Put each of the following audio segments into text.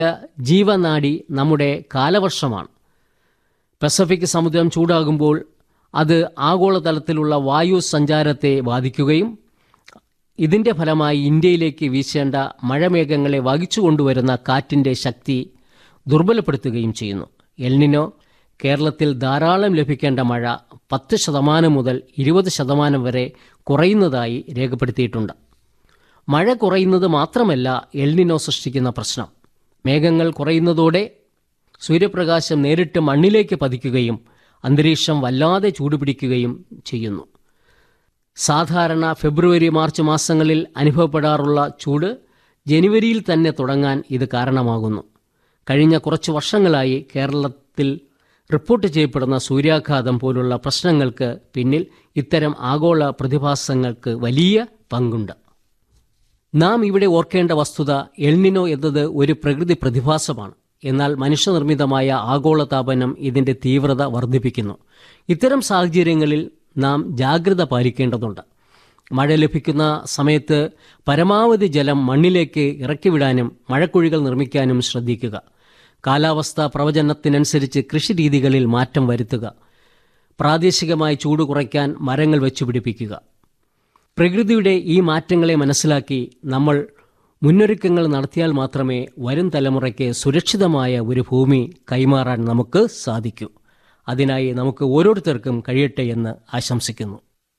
ജീവനാഡി നമ്മുടെ കാലവർഷമാണ് പസഫിക് സമുദ്രം ചൂടാകുമ്പോൾ അത് ആഗോളതലത്തിലുള്ള വായു സഞ്ചാരത്തെ ബാധിക്കുകയും ഇതിൻ്റെ ഫലമായി ഇന്ത്യയിലേക്ക് വീശേണ്ട മഴമേഘങ്ങളെ വഹിച്ചുകൊണ്ടുവരുന്ന കാറ്റിൻ്റെ ശക്തി ദുർബലപ്പെടുത്തുകയും ചെയ്യുന്നു എൽനിനോ കേരളത്തിൽ ധാരാളം ലഭിക്കേണ്ട മഴ പത്ത് ശതമാനം മുതൽ ഇരുപത് ശതമാനം വരെ കുറയുന്നതായി രേഖപ്പെടുത്തിയിട്ടുണ്ട് മഴ കുറയുന്നത് മാത്രമല്ല എൽനിനോ സൃഷ്ടിക്കുന്ന പ്രശ്നം മേഘങ്ങൾ കുറയുന്നതോടെ സൂര്യപ്രകാശം നേരിട്ട് മണ്ണിലേക്ക് പതിക്കുകയും അന്തരീക്ഷം വല്ലാതെ ചൂടുപിടിക്കുകയും ചെയ്യുന്നു സാധാരണ ഫെബ്രുവരി മാർച്ച് മാസങ്ങളിൽ അനുഭവപ്പെടാറുള്ള ചൂട് ജനുവരിയിൽ തന്നെ തുടങ്ങാൻ ഇത് കാരണമാകുന്നു കഴിഞ്ഞ കുറച്ച് വർഷങ്ങളായി കേരളത്തിൽ റിപ്പോർട്ട് ചെയ്യപ്പെടുന്ന സൂര്യാഘാതം പോലുള്ള പ്രശ്നങ്ങൾക്ക് പിന്നിൽ ഇത്തരം ആഗോള പ്രതിഭാസങ്ങൾക്ക് വലിയ പങ്കുണ്ട് നാം ഇവിടെ ഓർക്കേണ്ട വസ്തുത എൽനിനോ എന്നത് ഒരു പ്രകൃതി പ്രതിഭാസമാണ് എന്നാൽ മനുഷ്യനിർമ്മിതമായ ആഗോളതാപനം ഇതിൻ്റെ തീവ്രത വർദ്ധിപ്പിക്കുന്നു ഇത്തരം സാഹചര്യങ്ങളിൽ നാം ജാഗ്രത പാലിക്കേണ്ടതുണ്ട് മഴ ലഭിക്കുന്ന സമയത്ത് പരമാവധി ജലം മണ്ണിലേക്ക് ഇറക്കിവിടാനും മഴക്കുഴികൾ നിർമ്മിക്കാനും ശ്രദ്ധിക്കുക കാലാവസ്ഥാ പ്രവചനത്തിനനുസരിച്ച് കൃഷിരീതികളിൽ മാറ്റം വരുത്തുക പ്രാദേശികമായി ചൂട് കുറയ്ക്കാൻ മരങ്ങൾ വെച്ചുപിടിപ്പിക്കുക പ്രകൃതിയുടെ ഈ മാറ്റങ്ങളെ മനസ്സിലാക്കി നമ്മൾ മുന്നൊരുക്കങ്ങൾ നടത്തിയാൽ മാത്രമേ വരും തലമുറയ്ക്ക് സുരക്ഷിതമായ ഒരു ഭൂമി കൈമാറാൻ നമുക്ക് സാധിക്കൂ അതിനായി നമുക്ക് ഓരോരുത്തർക്കും കഴിയട്ടെ എന്ന് ആശംസിക്കുന്നു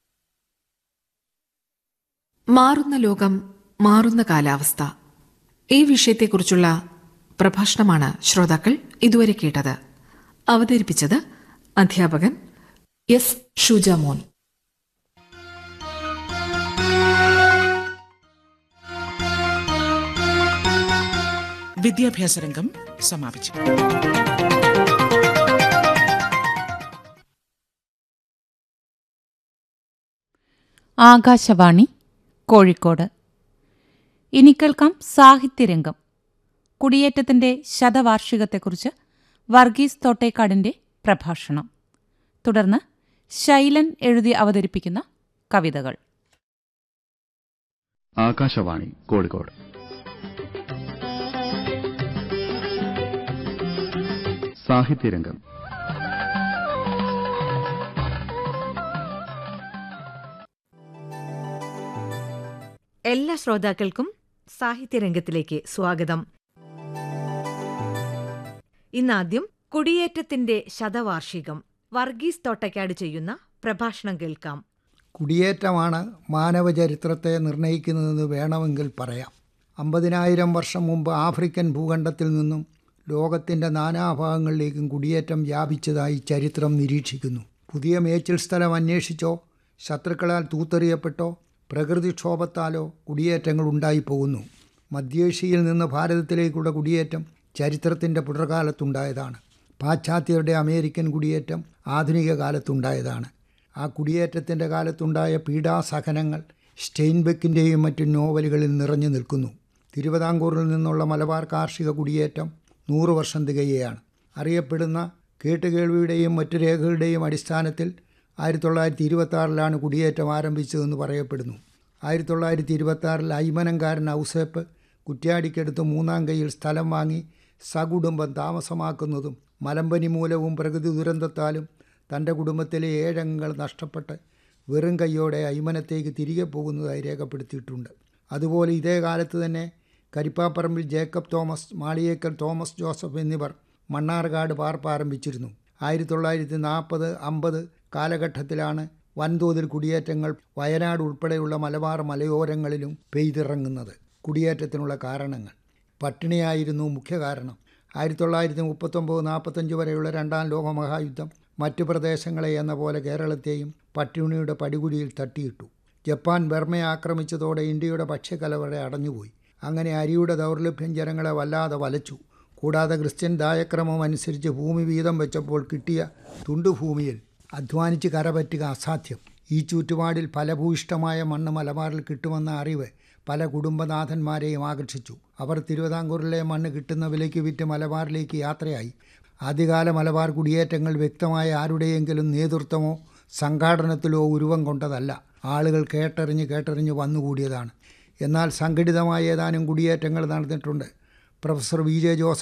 മാറുന്ന ലോകം മാറുന്ന കാലാവസ്ഥ ഈ വിഷയത്തെക്കുറിച്ചുള്ള പ്രഭാഷണമാണ് ശ്രോതാക്കൾ ഇതുവരെ കേട്ടത് അവതരിപ്പിച്ചത് അധ്യാപകൻ എസ് ഷുജമോൻ വിദ്യാഭ്യാസ രംഗം സമാപിച്ചു ആകാശവാണി കോഴിക്കോട് ഇനി കേൾക്കാം സാഹിത്യരംഗം കുടിയേറ്റത്തിന്റെ ശതവാർഷികത്തെക്കുറിച്ച് വർഗീസ് തോട്ടേക്കാടിന്റെ പ്രഭാഷണം തുടർന്ന് ശൈലൻ എഴുതി അവതരിപ്പിക്കുന്ന കവിതകൾ ആകാശവാണി കോഴിക്കോട് സാഹിത്യരംഗം എല്ലാ ശ്രോതാക്കൾക്കും സാഹിത്യരംഗത്തിലേക്ക് സ്വാഗതം ഇന്നാദ്യം കുടിയേറ്റത്തിന്റെ ശതവാർഷികം വർഗീസ് തോട്ടയ്ക്കാട് ചെയ്യുന്ന പ്രഭാഷണം കേൾക്കാം കുടിയേറ്റമാണ് മാനവചരിത്രത്തെ നിർണയിക്കുന്നതെന്ന് വേണമെങ്കിൽ പറയാം അമ്പതിനായിരം വർഷം മുമ്പ് ആഫ്രിക്കൻ ഭൂഖണ്ഡത്തിൽ നിന്നും ലോകത്തിൻ്റെ നാനാഭാഗങ്ങളിലേക്കും കുടിയേറ്റം വ്യാപിച്ചതായി ചരിത്രം നിരീക്ഷിക്കുന്നു പുതിയ മേച്ചിൽ സ്ഥലം അന്വേഷിച്ചോ ശത്രുക്കളാൽ തൂത്തെറിയപ്പെട്ടോ പ്രകൃതിക്ഷോഭത്താലോ കുടിയേറ്റങ്ങൾ ഉണ്ടായിപ്പോകുന്നു മധ്യേഷ്യയിൽ നിന്ന് ഭാരതത്തിലേക്കുള്ള കുടിയേറ്റം ചരിത്രത്തിൻ്റെ പുടർകാലത്തുണ്ടായതാണ് പാശ്ചാത്യരുടെ അമേരിക്കൻ കുടിയേറ്റം ആധുനിക കാലത്തുണ്ടായതാണ് ആ കുടിയേറ്റത്തിൻ്റെ കാലത്തുണ്ടായ പീഡാസഹനങ്ങൾ സ്റ്റെയിൻബെക്കിൻ്റെയും മറ്റു നോവലുകളിൽ നിറഞ്ഞു നിൽക്കുന്നു തിരുവിതാംകൂറിൽ നിന്നുള്ള മലബാർ കാർഷിക കുടിയേറ്റം നൂറ് വർഷം തികയുകയാണ് അറിയപ്പെടുന്ന കേട്ടുകേൾവിയുടെയും മറ്റു രേഖകളുടെയും അടിസ്ഥാനത്തിൽ ആയിരത്തി തൊള്ളായിരത്തി ഇരുപത്തി കുടിയേറ്റം ആരംഭിച്ചതെന്ന് പറയപ്പെടുന്നു ആയിരത്തി തൊള്ളായിരത്തി ഇരുപത്തി ആറിൽ അയ്മനംകാരൻ ഔസേപ്പ് കുറ്റ്യാടിക്കടുത്ത് മൂന്നാം കൈയിൽ സ്ഥലം വാങ്ങി സകുടുംബം താമസമാക്കുന്നതും മലമ്പനി മൂലവും പ്രകൃതി ദുരന്തത്താലും തൻ്റെ കുടുംബത്തിലെ ഏഴംഗങ്ങൾ നഷ്ടപ്പെട്ട് വെറും കൈയോടെ അയ്മനത്തേക്ക് തിരികെ പോകുന്നതായി രേഖപ്പെടുത്തിയിട്ടുണ്ട് അതുപോലെ ഇതേ കാലത്ത് തന്നെ കരിപ്പാപ്പറമ്പിൽ ജേക്കബ് തോമസ് മാളിയേക്കൽ തോമസ് ജോസഫ് എന്നിവർ മണ്ണാർക്കാട് പാർപ്പ് ആരംഭിച്ചിരുന്നു ആയിരത്തി തൊള്ളായിരത്തി നാൽപ്പത് അമ്പത് കാലഘട്ടത്തിലാണ് വൻതോതിൽ കുടിയേറ്റങ്ങൾ വയനാട് ഉൾപ്പെടെയുള്ള മലബാർ മലയോരങ്ങളിലും പെയ്തിറങ്ങുന്നത് കുടിയേറ്റത്തിനുള്ള കാരണങ്ങൾ പട്ടിണിയായിരുന്നു മുഖ്യ കാരണം ആയിരത്തി തൊള്ളായിരത്തി മുപ്പത്തൊമ്പത് നാൽപ്പത്തഞ്ച് വരെയുള്ള രണ്ടാം ലോകമഹായുദ്ധം മറ്റു പ്രദേശങ്ങളെ എന്ന പോലെ കേരളത്തെയും പട്ടിണിയുടെ പടികുടിയിൽ തട്ടിയിട്ടു ജപ്പാൻ ബർമയെ ആക്രമിച്ചതോടെ ഇന്ത്യയുടെ ഭക്ഷ്യക്കലവറ അടഞ്ഞുപോയി അങ്ങനെ അരിയുടെ ദൗർലഭ്യം ജനങ്ങളെ വല്ലാതെ വലച്ചു കൂടാതെ ക്രിസ്ത്യൻ ദായക്രമം അനുസരിച്ച് ഭൂമി വീതം വെച്ചപ്പോൾ കിട്ടിയ തുണ്ടുഭൂമിയിൽ അധ്വാനിച്ച് കരപറ്റുക അസാധ്യം ഈ ചുറ്റുപാടിൽ ഫലഭൂയിഷ്ടമായ മണ്ണ് മലബാറിൽ കിട്ടുമെന്ന അറിവ് പല കുടുംബനാഥന്മാരെയും ആകർഷിച്ചു അവർ തിരുവിതാംകൂറിലെ മണ്ണ് കിട്ടുന്ന വിലയ്ക്ക് വിറ്റ് മലബാറിലേക്ക് യാത്രയായി ആദ്യകാല മലബാർ കുടിയേറ്റങ്ങൾ വ്യക്തമായ ആരുടെയെങ്കിലും നേതൃത്വമോ സംഘാടനത്തിലോ ഉരുവം കൊണ്ടതല്ല ആളുകൾ കേട്ടറിഞ്ഞ് കേട്ടറിഞ്ഞ് വന്നുകൂടിയതാണ് എന്നാൽ സംഘടിതമായ ഏതാനും കുടിയേറ്റങ്ങൾ നടന്നിട്ടുണ്ട് പ്രൊഫസർ വി ജെ ജോസഫ്